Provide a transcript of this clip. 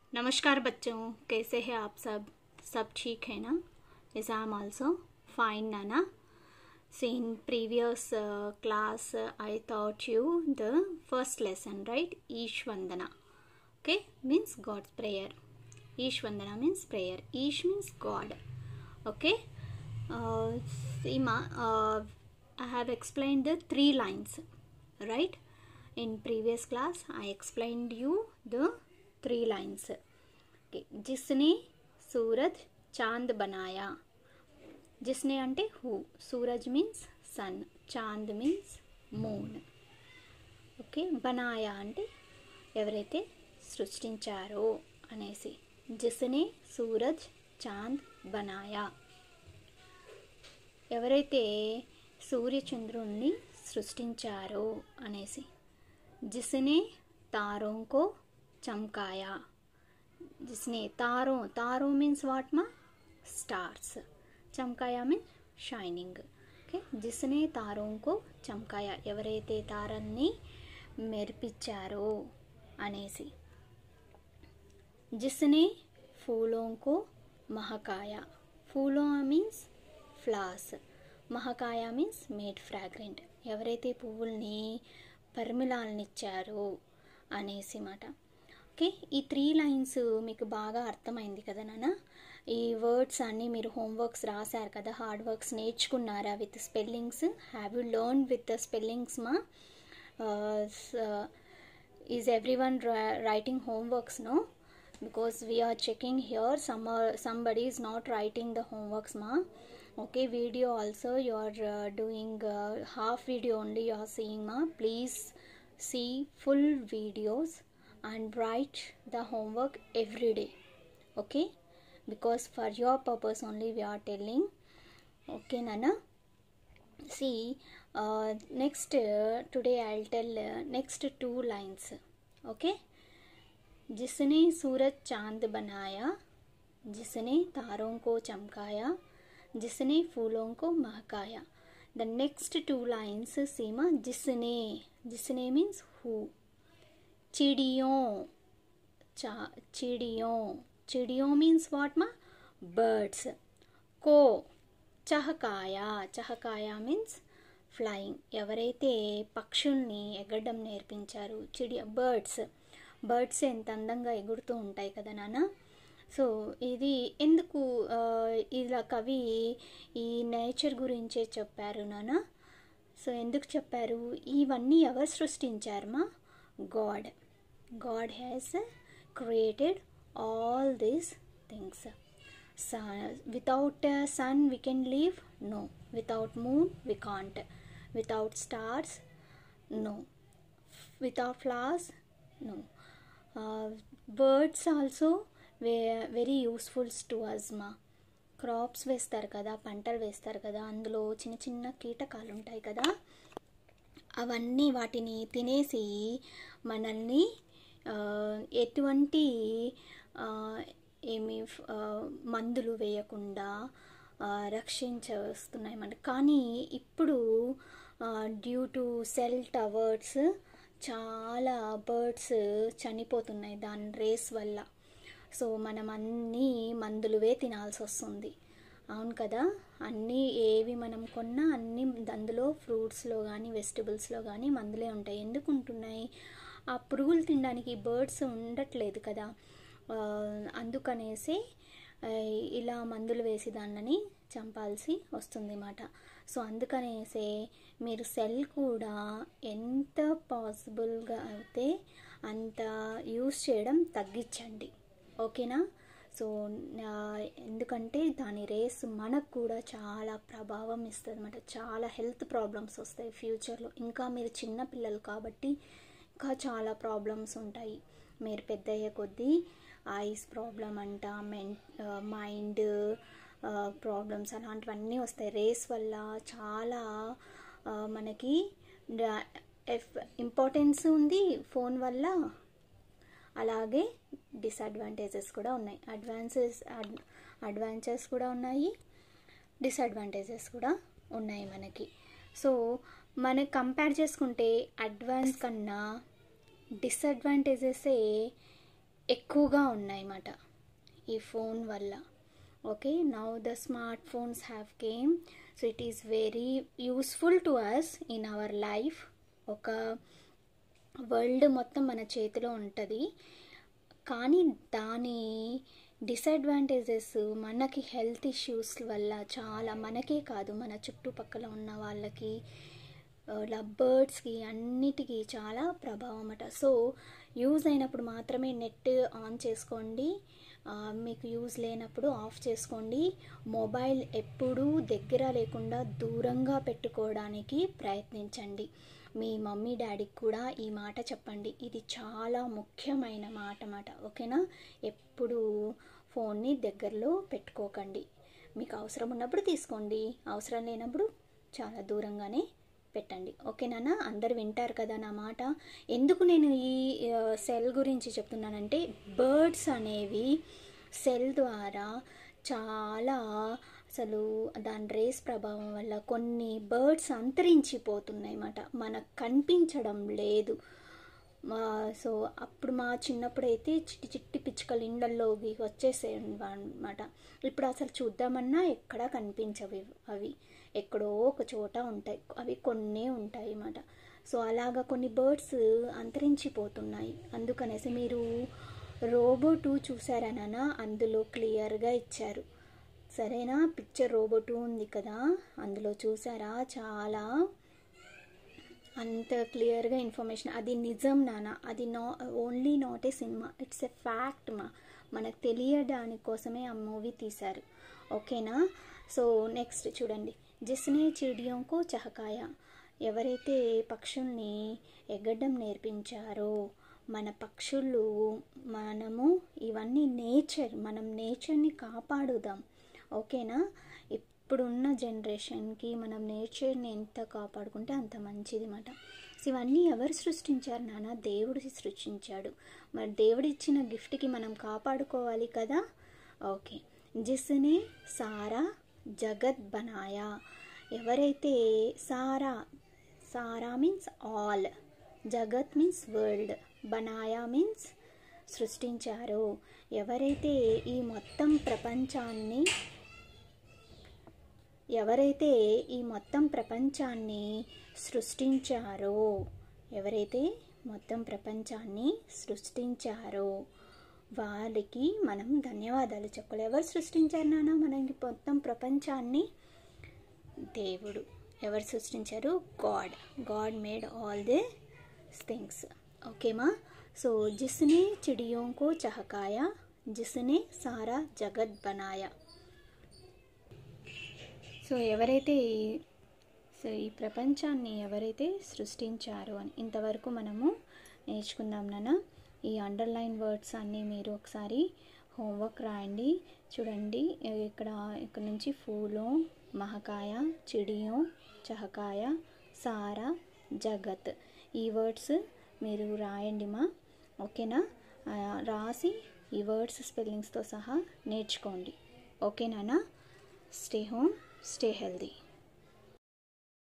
नमस्कार बच्चों कैसे हैं आप सब सब ठीक है ना yes i am also fine nana so in previous uh, class uh, i taught you the first lesson right ish vandana okay means god's prayer ish vandana means prayer ish means god okay uh, Seema, uh, i have explained the three lines right in previous class i explained you the three lines okay. जिसने सूरज चांद बनाया जिसने అంటే who సూరజ్ means sun చాంద్ means moon okay బనాయా అంటే ఎవరైతే సృష్టించారో అనేసి జిస్నే సూరజ్ చాంద్ బనాయా ఎవరైతే సూర్యచంద్రుణ్ణి సృష్టించారో అనేసి జిస్నే తారోంకో చమ్కాయా जिसने तारों तारों मीन्स वाट मा स्टार्स చమకాయా మీన్ షైనింగ్ ఓకే జిస్నే తారోంకో చమకాయా ఎవరైతే తారల్ని మెరిపించారో అనేసి జిస్నే ఫూలోంకో మహకాయ ఫూలో మీన్స్ ఫ్లాస్ మహకాయ మీన్స్ మేడ్ ఫ్రాగ్రెంట్ ఎవరైతే పువ్వుల్ని పరిమళాలనిచ్చారో అనేసి మాట ఓకే ఈ త్రీ లైన్స్ మీకు బాగా అర్థమైంది కదా నాన్న ఈ వర్డ్స్ అన్నీ మీరు హోంవర్క్స్ రాశారు కదా హార్డ్ వర్క్స్ నేర్చుకున్నారా with spellings have you learn with the spellings మా is every one writing homeworks no because we are checking here some somebody is not writing the homeworks మా okay video also you are uh, doing uh, half video only you are seeing ma please see full videos and write the homework every day okay because for your purpose only we are telling okay nana see uh, next uh, today i'll tell uh, next two lines okay जिसने सूरज चांद बनाया जिसने तारों को चमकाया जिसने फूलों को महकाया the next two lines Seema जिसने जिसने मीन्स हु चिड़ियों चा चिड़ियों चिड़ियों मीन्स वाट मा बर्ड्स को చహకాయా చహకాయా మీన్స్ ఫ్లయింగ్ ఎవరైతే పక్షుల్ని ఎగరడం నేర్పించారు చిడి బర్డ్స్ బర్డ్స్ ఎంత అందంగా ఎగురుతూ ఉంటాయి కదా నాన్న సో ఇది ఎందుకు ఇలా కవి ఈ నేచర్ గురించే చెప్పారు నాన్న సో ఎందుకు చెప్పారు ఇవన్నీ ఎవరు సృష్టించారు మా God God has created all these things without sun we can live no without moon we can't without stars no without flowers no birds also were very usefuls to us మా crops వేస్తారు కదా పంటలు వేస్తారు కదా అందులో చిన్న చిన్న కీటకాలు ఉంటాయి కదా అవన్నీ వాటిని తినేసి మనల్ని ఎటువంటి ఏమి మందులు వేయకుండా రక్షించవస్తున్నాయి మన కానీ ఇప్పుడు డ్యూ టు సెల్ టవర్స్ చాలా బర్డ్స్ చనిపోతున్నాయి దాని రేస్ వల్ల సో మనం అన్నీ మందులువే తినాల్సి వస్తుంది అవును కదా అన్నీ ఏవి మనం కొన్నా అన్నీ అందులో ఫ్రూట్స్లో కానీ వెజిటబుల్స్లో కానీ మందులే ఉంటాయి ఎందుకు ఉంటున్నాయి ఆ పురుగులు తినడానికి బర్డ్స్ ఉండట్లేదు కదా అందుకనేసి ఇలా మందులు వేసి దాన్ని చంపాల్సి వస్తుంది అన్నమాట సో అందుకనేసే మీరు సెల్ కూడా ఎంత పాసిబుల్గా అయితే అంత యూస్ చేయడం తగ్గించండి ఓకేనా సో ఎందుకంటే దాని రేస్ మనకు కూడా చాలా ప్రభావం ఇస్తుంది అనమాట చాలా హెల్త్ ప్రాబ్లమ్స్ వస్తాయి ఫ్యూచర్లో ఇంకా మీరు చిన్న పిల్లలు కాబట్టి ఇంకా చాలా ప్రాబ్లమ్స్ ఉంటాయి మీరు పెద్ద అయ్యే కొద్దీ ఐస్ ప్రాబ్లం అంట మెన్ మైండ్ ప్రాబ్లమ్స్ అలాంటివన్నీ వస్తాయి రేస్ వల్ల చాలా మనకి ఇంపార్టెన్స్ ఉంది ఫోన్ వల్ల అలాగే డిసడ్వాంటేజెస్ కూడా ఉన్నాయి అడ్వాన్సెస్ అడ్వాంటేజెస్ కూడా ఉన్నాయి డిసడ్వాంటేజెస్ కూడా ఉన్నాయి మనకి సో మనం కంపేర్ చేసుకుంటే అడ్వాన్స్ కన్నా డిసడ్వాంటేజెసే ఎక్కువగా ఉన్నాయన్నమాట ఈ ఫోన్ వల్ల okay now the smartphones have come so it is very useful to us in our life ఒక వరల్డ్ మొత్తం మన చేతిలో ఉంటుంది కానీ దాని డిసడ్వాంటేజెస్ మనకి హెల్త్ ఇష్యూస్ వల్ల చాలా మనకే కాదు మన చుట్టుపక్కల ఉన్న వాళ్ళకి బర్డ్స్కి అన్నిటికీ చాలా ప్రభావం అట సో యూజ్ అయినప్పుడు మాత్రమే నెట్ ఆన్ చేసుకోండి ఆ, మీకు యూజ్ లేనప్పుడు ఆఫ్ చేసుకోండి మొబైల్ ఎప్పుడూ దగ్గర లేకుండా దూరంగా పెట్టుకోవడానికి ప్రయత్నించండి మీ మమ్మీ డాడీకి కూడా ఈ మాట చెప్పండి ఇది చాలా ముఖ్యమైన మాట మాట ఓకేనా ఎప్పుడు ఫోన్ని దగ్గరలో పెట్టుకోకండి మీకు అవసరం ఉన్నప్పుడు తీసుకోండి అవసరం లేనప్పుడు చాలా దూరంగానే పెట్టండి ఓకేనా అందరు వింటారు కదా నా మాట ఎందుకు నేను ఈ ఆ, సెల్ గురించి చెప్తున్నానంటే బర్డ్స్ అనేవి సెల్ ద్వారా చాలా అసలు దాని రేస్ ప్రభావం వల్ల కొన్ని బర్డ్స్ అంతరించిపోతున్నాయి అన్నమాట మనకు కనిపించడం లేదు మా సో అప్పుడు మా చిన్నప్పుడైతే చిట్టి చిట్టి పిచ్చుకలు ఇండ్లల్లోకి వచ్చేసేవి అనమాట ఇప్పుడు అసలు చూద్దామన్నా ఎక్కడా కనిపించవు అవి ఎక్కడో ఒక చోట ఉంటాయి అవి కొన్నే ఉంటాయి అన్నమాట సో అలాగా కొన్ని బర్డ్స్ అంతరించిపోతున్నాయి అందుకనేసి మీరు రోబో టూ చూసారనన్నా అందులో క్లియర్గా ఇచ్చారు సరేనా పిక్చర్ రోబో టూ ఉంది కదా అందులో చూసారా చాలా అంత క్లియర్గా ఇన్ఫర్మేషన్ అది నిజం నాన్న అది నా only not a cinema it's a fact మా మనకు తెలియడానికి కోసమే ఆ మూవీ తీశారు ఓకేనా సో నెక్స్ట్ చూడండి జిస్నే చిడియంకో చహకాయ ఎవరైతే పక్షుల్ని ఎగడ్డం నేర్పించారో మన పక్షులు మనము ఇవన్నీ నేచర్ మనం నేచర్ని కాపాడుదాం ఓకేనా ఇప్పుడున్న జనరేషన్కి మనం నేచర్ని ఎంత కాపాడుకుంటే అంత మంచిది మాట సో ఇవన్నీ ఎవరు సృష్టించారు నాన్న దేవుడు సృష్టించాడు మరి దేవుడు ఇచ్చిన గిఫ్ట్కి మనం కాపాడుకోవాలి కదా ఓకే జిస్నే సారా జగత్ బనాయా ఎవరైతే సారా సారా మీన్స్ ఆల్ జగత్ మీన్స్ వరల్డ్ బనాయా మీన్స్ సృష్టించారో ఎవరైతే ఈ మొత్తం ప్రపంచాన్ని ఎవరైతే ఈ మొత్తం ప్రపంచాన్ని సృష్టించారో ఎవరైతే మొత్తం ప్రపంచాన్ని సృష్టించారో వాళ్ళకి మనం ధన్యవాదాలు చెప్పాలి ఎవరు సృష్టించారు నాన్న మనకి మొత్తం ప్రపంచాన్ని దేవుడు ఎవరు సృష్టించారు God God made all the things ఓకేమా సో జిస్నే చిడియోं को చహకాయ జిస్నే సారా జగత్ బనాయా సో ఎవరైతే ఈ- సో ఈ ప్రపంచాన్ని ఎవరైతే సృష్టించారో అని ఇంతవరకు మనము నేర్చుకుందాం నాన్న ఈ అండర్లైన్ వర్డ్స్ అన్నీ మీరు ఒకసారి హోంవర్క్ రాయండి చూడండి ఇక్కడ ఇక్కడ నుంచి ఫూలో మహకాయ చిడియో చహకాయ సారా జగత్ ఈ వర్డ్స్ మీరు రాయండి మా ఓకేనా ఆ, రాసి ఈ వర్డ్స్ స్పెల్లింగ్స్తో సహా నేర్చుకోండి ఓకేనా స్టే హోమ్ స్టే హెల్దీ